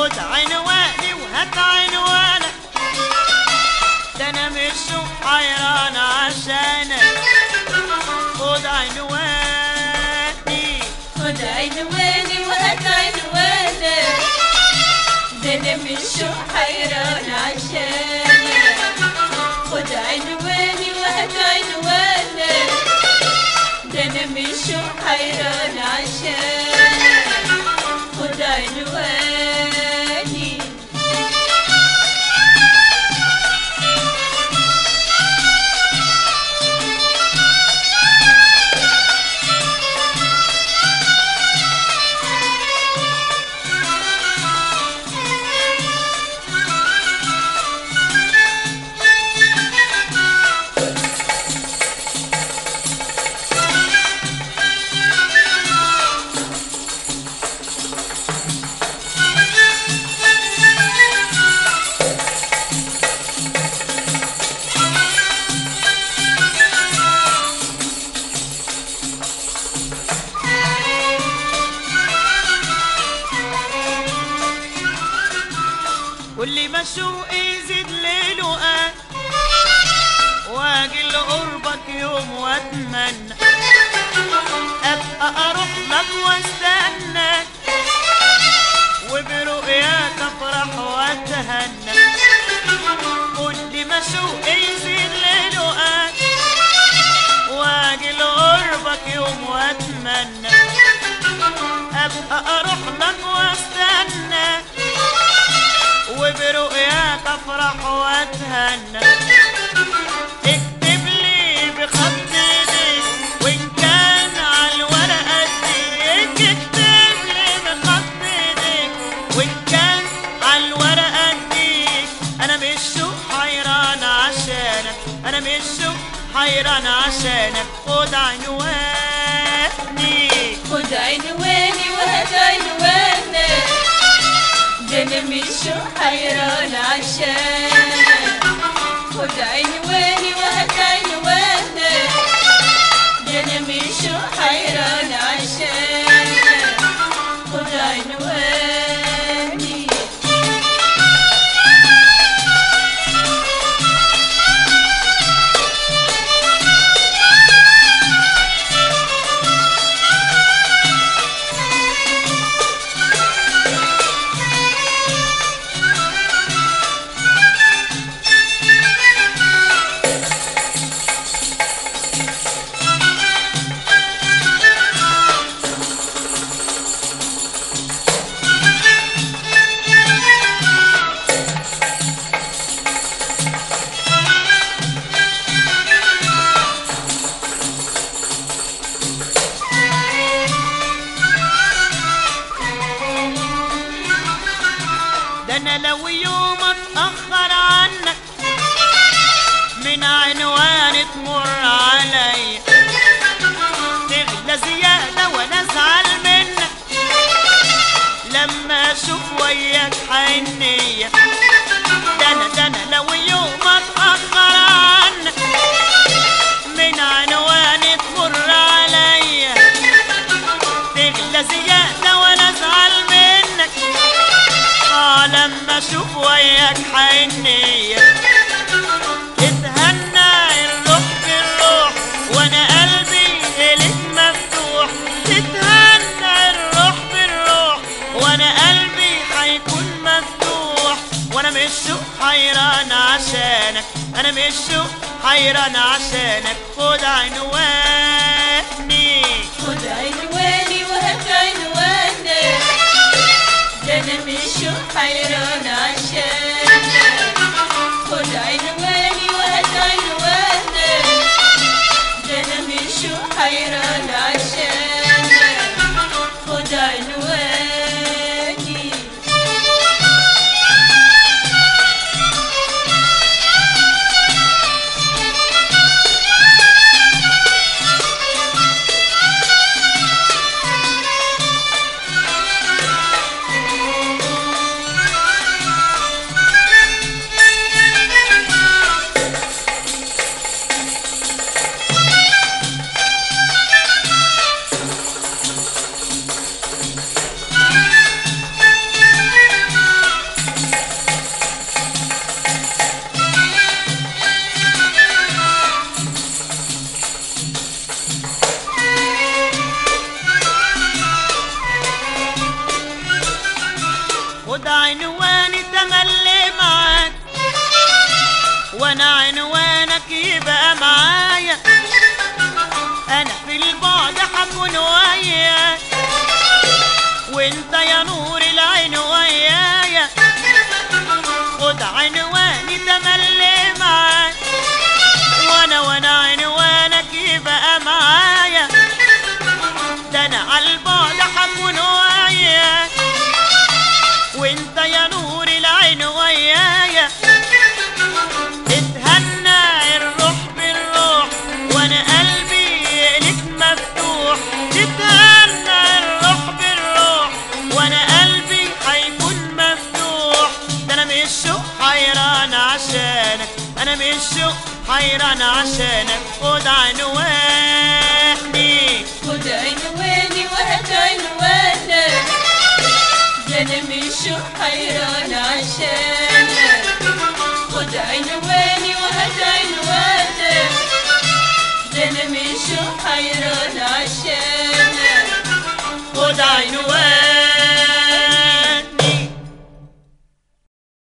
خد عنواني وهات عنوانك ده انا مش حيران عشانك خد عنواني خد عنواني وهات عنوانك ده انا مش حيران عشانك خد عنواني وهات عنوانك ده انا مش حيران عشانك خد عنواني واللي مشوق يزيد ليله قال واجي لقربك يوم واتمنى ابقى اروح لك واستناك وبرؤياك افرح واتهنى واللي مشوق يزيد ليله قال واجي لقربك يوم واتمنى ابقى اروح لك واستناك وبرؤياك افرح واتهنى اكتب لي بخط ايديك وان كان على الورقه ديك اكتب لي بخط ايديك وان كان على الورقه ديك انا مش شو حيران عشانك انا مش شو حيران عشانك خد عنواني خد عنواني وهات عنوانك ده انا مش حيران عشانك خد عنواني وهات عنوانك ده انا مش حيران عشانك خد عنواني ده انا لو يوم اتاخر عنك من عنوان تمر عليا تغلى زياده وانا ازعل منك لما اشوف وياك حنيه ده انا ده انا لو يوم اتاخر عنك من عنوان تمر عليا تغلى زياده وانا ازعل منك اه لما اشوف وياك حنية اتهنى الروح بالروح وانا قلبي اليك مفتوح تتهنى الروح بالروح وانا قلبي حيكون مفتوح وانا مش شوق حيران عشانك انا مش شوق حيران عشانك خد عنواني خد عنواني وهات عنوانك ده انا مش حيران عشانك خد عنواني وهات عنوانك ده انا مش حيران عشانك خد عنواني خد عنواني تملي معاك وانا عنوانك يبقى معايا انا في البعد حكون وياك وانت يا نور العين ويايا خد عنواني تملي معاك وانا وانا عنوانك يبقى معايا ده انا عالبعد حكون وياك وانت يا نور العين ويايا اتهنى الروح بالروح وانا قلبي لك مفتوح تتهنى الروح بالروح وانا قلبي هيكون مفتوح ده انا مش شوق حيران عشانك انا مش شوق حيران عشانك خد عنواني خد عنواني وهات عنوانك ده انا مش حيران عشانك خد عنواني وهات عنوانك ده انا مش حيران عشانك